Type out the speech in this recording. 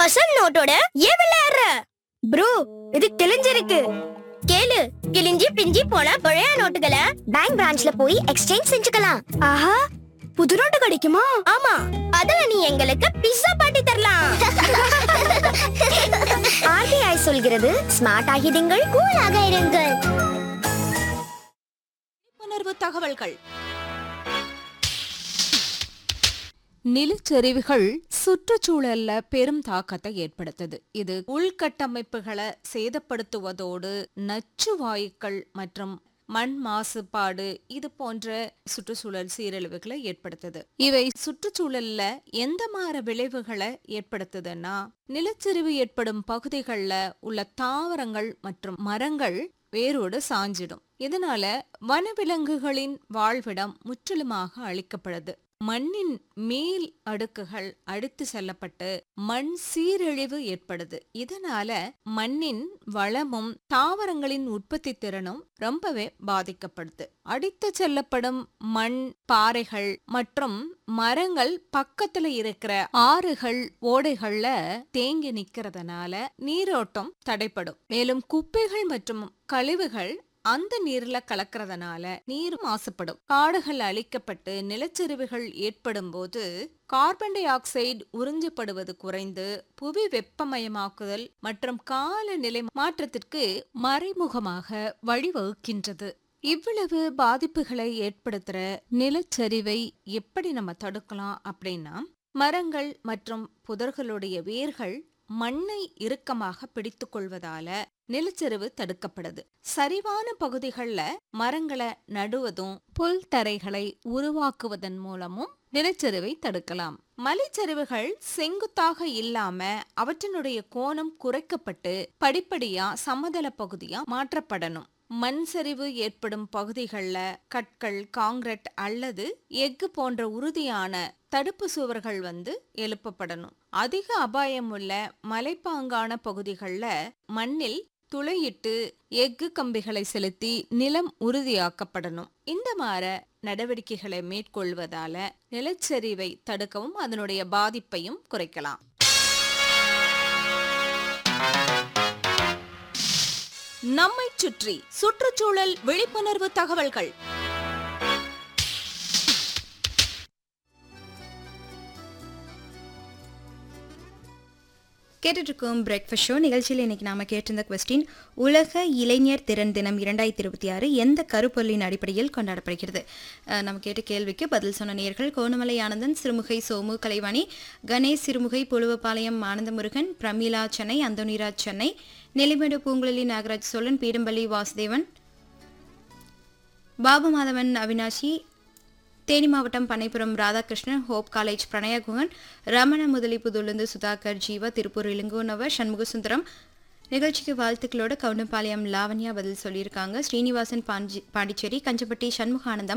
அசல் நோட்டோட ஏன் விளையாடுற ப்ரோ இது கிழிஞ்சிருக்கு கேளு கிழிஞ்சி பிஞ்சி போன பழைய நோட்டுகளை பேங்க் பிரான்ச்ல போய் எக்ஸ்சேஞ்ச் செஞ்சுக்கலாம் ஆஹா புது நோட்டு கிடைக்குமா ஆமா அதுல நீ எங்களுக்கு பிஸ்ஸா பாட்டி தரலாம் ஆர்பிஐ சொல்கிறது ஸ்மார்ட் ஆகிடுங்கள் கூலாக இருங்கள் விழிப்புணர்வு தகவல்கள் நிலச்சரிவுகள் சுற்றுச்சூழல்ல பெரும் தாக்கத்தை ஏற்படுத்துது இது உள்கட்டமைப்புகளை சேதப்படுத்துவதோடு நச்சு வாயுக்கள் மற்றும் மண் மாசுபாடு இது போன்ற சுற்றுச்சூழல் சீரழிவுகளை ஏற்படுத்துது இவை சுற்றுச்சூழல்ல எந்த மாதிரி விளைவுகளை ஏற்படுத்துதுன்னா நிலச்சரிவு ஏற்படும் பகுதிகளில் உள்ள தாவரங்கள் மற்றும் மரங்கள் வேரோடு சாஞ்சிடும் இதனால வனவிலங்குகளின் வாழ்விடம் முற்றிலுமாக அழிக்கப்படுது மண்ணின் மேல் அடுக்குகள் அடித்து செல்லப்பட்டு மண் சீரழிவு ஏற்படுது இதனால மண்ணின் வளமும் தாவரங்களின் உற்பத்தி திறனும் ரொம்பவே பாதிக்கப்படுது அடித்து செல்லப்படும் மண் பாறைகள் மற்றும் மரங்கள் பக்கத்துல இருக்கிற ஆறுகள் ஓடைகள்ல தேங்கி நிக்கிறதுனால நீரோட்டம் தடைப்படும் மேலும் குப்பைகள் மற்றும் கழிவுகள் அந்த நீர்ல கலக்கறதுனால நீர் மாசுபடும் காடுகள் அழிக்கப்பட்டு நிலச்சரிவுகள் ஏற்படும் போது கார்பன் டை ஆக்சைடு உறிஞ்சப்படுவது குறைந்து புவி வெப்பமயமாக்குதல் மற்றும் காலநிலை மாற்றத்திற்கு மறைமுகமாக வழிவகுக்கின்றது இவ்வளவு பாதிப்புகளை ஏற்படுத்துற நிலச்சரிவை எப்படி நம்ம தடுக்கலாம் அப்படின்னா மரங்கள் மற்றும் புதர்களுடைய வேர்கள் மண்ணை இறுக்கமாக பிடித்துக் கொள்வதால நிலச்சரிவு தடுக்கப்படுது சரிவான பகுதிகளில் மரங்களை நடுவதும் புல் தரைகளை உருவாக்குவதன் மூலமும் நிலச்சரிவை தடுக்கலாம் மலைச்சரிவுகள் செங்குத்தாக இல்லாம அவற்றினுடைய கோணம் குறைக்கப்பட்டு படிப்படியா சமதள பகுதியா மாற்றப்படணும் மண் சரிவு ஏற்படும் பகுதிகளில் கற்கள் காங்கிரட் அல்லது எஃகு போன்ற உறுதியான தடுப்பு சுவர்கள் வந்து எழுப்பப்படணும் அதிக அபாயம் உள்ள மலைப்பாங்கான பகுதிகளில் மண்ணில் துளையிட்டு எஃகு கம்பிகளை செலுத்தி நிலம் உறுதியாக்கப்படணும் இந்த மாற நடவடிக்கைகளை மேற்கொள்வதால நிலச்சரிவை தடுக்கவும் அதனுடைய பாதிப்பையும் குறைக்கலாம் நம்மைச் சுற்றி சுற்றுச்சூழல் விழிப்புணர்வு தகவல்கள் கேட்டுட்டு இருக்கோம் பிரேக்ஃபாஸ்ட் ஷோ நிகழ்ச்சியில் இன்னைக்கு நாம கேட்டிருந்த கொஸ்டின் உலக இளைஞர் திறன் தினம் இரண்டாயிரத்தி இருபத்தி ஆறு எந்த கருப்பொருளின் அடிப்படையில் கொண்டாடப்படுகிறது அஹ், நம்ம கேட்ட கேள்விக்கு பதில் சொன்ன நேர்கள் கோணமலை ஆனந்தன் சிறுமுகை சோமு கலைவாணி கணேஷ் சிறுமுகை புழுவப்பாளையம் ஆனந்தமுருகன் பிரமீளா சென்னை அந்தோனிராஜ் சென்னை நெல்லிமேடு பூங்குழலி நாகராஜ் சோழன் பீடம்பள்ளி வாசுதேவன் பாபு மாதவன் அவினாஷி தேனி மாவட்டம் பண்ணைப்புறம் ராதாகிருஷ்ணன் ஹோப் காலேஜ் பிரணயகுகன் ரமண முதலிப்புதுலிருந்து சுதாகர் ஜீவா திருப்பூர் இளங்கோனவர் சண்முகசுந்தரம் நிகழ்ச்சிக்கு வாழ்த்துக்களோட கவுண்டம்பாளையம் லாவண்யா பதில் சொல்லியிருக்காங்க ஸ்ரீனிவாசன் பாண்டி பாண்டிச்சேரி கஞ்சப்பட்டி சண்முகானந்தம்